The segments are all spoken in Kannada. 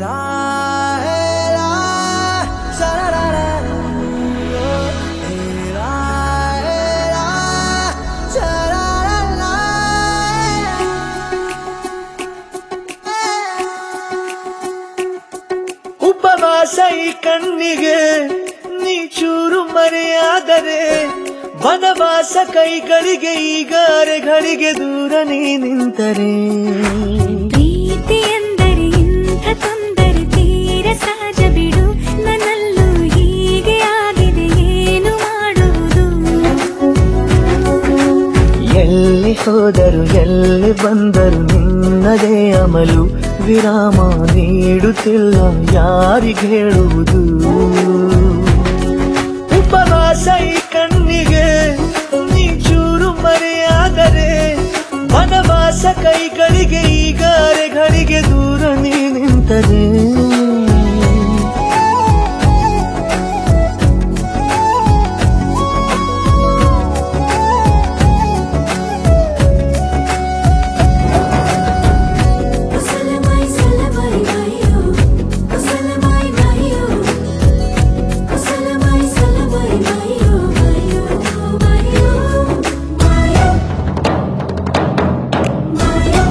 ಉಪವಾಸ ಈ ಕಣ್ಣಿಗೆ ನೀ ಚೂರು ಮರೆಯಾದರೆ ವನವಾಸ ಕೈಗಳಿಗೆ ಈಗ ಅರೆಗಳಿಗೆ ದೂರ ನೀ ನಿಂತರೆ ಪ್ರೀತಿ ಎಂದರೆ ಇಂಥ ತೊಂದರೆ ತೀರ ಸಹಜ ಬಿಡು ನನ್ನಲ್ಲೂ ಹೀಗೆ ಆಗಿದೆ ಏನು ಮಾಡುವುದು ಎಲ್ಲಿ ಹೋದರು ಎಲ್ಲಿ ಬಂದರು ನಿನ್ನದೇ ಅಮಲು ವಿರಾಮ ನೀಡುತ್ತಿಲ್ಲ ಯಾರಿಗೆ ಹೇಳುವುದು ಉಪವಾಸ ಈ ಕಣ್ಣಿಗೆ ನೀ ಚೂರು ಮರೆಯಾದರೆ ವನವಾಸ ಕೈಗಳಿಗೆ ಈಗ ಅರೆಗಳಿಗೆ ದೂರ ನೀ ನಿಂತರೆ ಕುಸಲಮೈ ಸಲಮೈ ಮೈಯೋ ಕುಸಲಮೈ ಮೈಯೋ ಕುಸಲಮೈ ಸಲಮೈ ಮೈಯೋ ಮೈಯೋ ಮೈಯೋ ಮೈಯೋ ಮೈಯೋ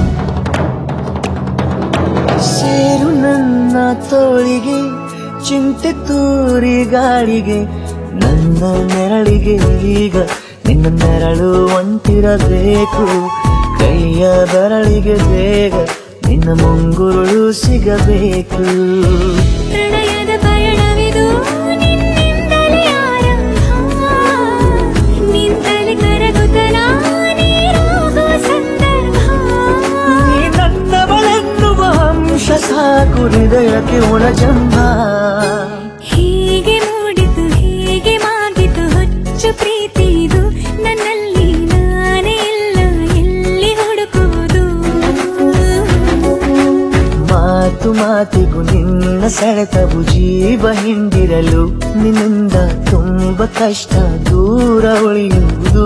ಸೇರು ನನ್ನ ತೋಳಿಗೆ ಚಿಂತೆ ತೂರಿ ಗಾಳಿಗೆ ನನ್ನ ನೆರಳಿಗೆ ಈಗ ನಿನ್ನ ನೆರಳು ಒಂಟಿರಬೇಕು ಕೈಯ ಬೆರಳಿಗೆ ಬೇಗ ನಿನ್ನ ಮುಂಗುರುಳು ಸಿಗಬೇಕು ಪ್ರಣಯದ ಪಯಣವಿದು ನಿನ್ನಿಂದಲೇ ಆರಂಭ ನಿಂತಲೇ ಕರಗುತ್ತ ನೀರಾಗುವ ಸಂದರ್ಭ ನೀ ನನ್ನವಳೆನ್ನುವ ಅಂಶ ಸಾಕು ಹೃದಯಕ್ಕೆ ಒಳಜಂಬ ಹೀಗೆ ಮೂಡಿತು ಹೀಗೆ ಮಾಗಿತು ಹುಚ್ಚು ಪ್ರೀತಿ ಇದು ನನ್ನಲ್ಲಿ ನಾನೇ ಇಲ್ಲ ಎಲ್ಲಿ ಹುಡುಕುವುದು ಮಾತು ಮಾತಿಗೂ ನಿನ್ನ ಸೆಳೆತವು ಜೀವ ಹಿಂದಿರಲು ನಿನ್ನಿಂದ ತುಂಬ ಕಷ್ಟ ದೂರ ಉಳಿಯುವುದು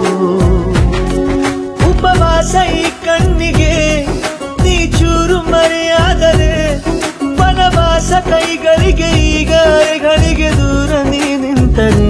ಉಪವಾಸ ಈ ಕಣ್ಣಿಗೆ ನೀ ಚೂರು ಮರೆಯಾದರೆ ವನವಾಸ ಕೈಗಳಿಗೆ ಈಗ ಅರೆಗಳಿಗೆ ದೂರ ನೀ ನಿಂತರೆ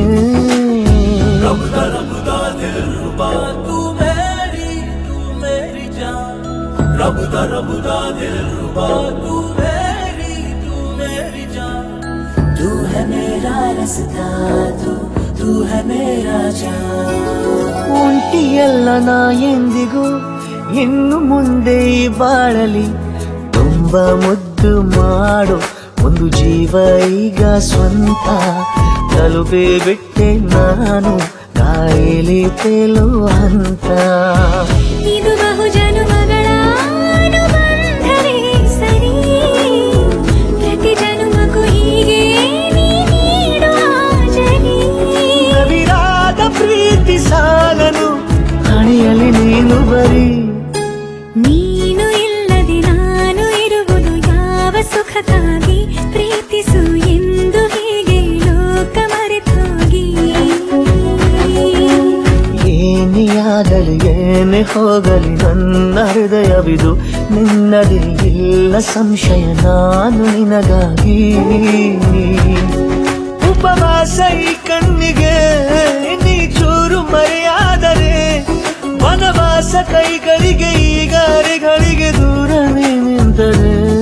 ಒಂಟಿಯಲ್ಲ ನಾ ಎಂದಿಗೂ ಇನ್ನು ಮುಂದೆ ಈ ಬಾಳಲಿ ತುಂಬ ಮುದ್ದು ಮಾಡು ಒಂದು ಜೀವ ಈಗ ಸ್ವಂತ ತಲುಪೇ ಬಿಟ್ಟೆ ನಾನು ಕಾಯಿಲೆ ತೇಲುವ ಹಂತ ಇದು ಬಹು ಜನುಮಗಳ ಅನುಬಂಧವೇ ಸರಿ ಪ್ರತಿ ಜನುಮಕ್ಕೂ ಹೀಗೆ ನೀ ನೀಡುವ ಜನಿ ನವಿರಾದ ಪ್ರೀತಿ ಸಾಲನು ಹಣೆಯಲ್ಲಿ ನೀನು ಬರೀ ನೀನು ಇಲ್ಲದೆ ನಾನು ಇರುವುದು ಯಾವ ಸುಖಕ್ಕಾಗಿ ಪ್ರೀತಿಸು ಎಂದು ಹೀಗೆ ಲೋಕ ಮರೆತೋಗಿ ಏನೇ ಆಗಲಿ ಏನೇ ಹೋಗಲಿ ನನ್ನ ಹೃದಯವಿದು ನಿನ್ನದೇ ಇಲ್ಲ ಸಂಶಯ ನಾನು ನಿನಗಾಗಿ ಉಪವಾಸ ಈ ಕಣ್ಣಿಗೆ ನೀ ಚೂರು ಮರೆಯಾದರೆ ವನವಾಸ ಕೈಗಳಿಗೆ ಈಗ ಅರೆಗಳಿಗೆ ದೂರ ನೀ ನಿಂತರೆ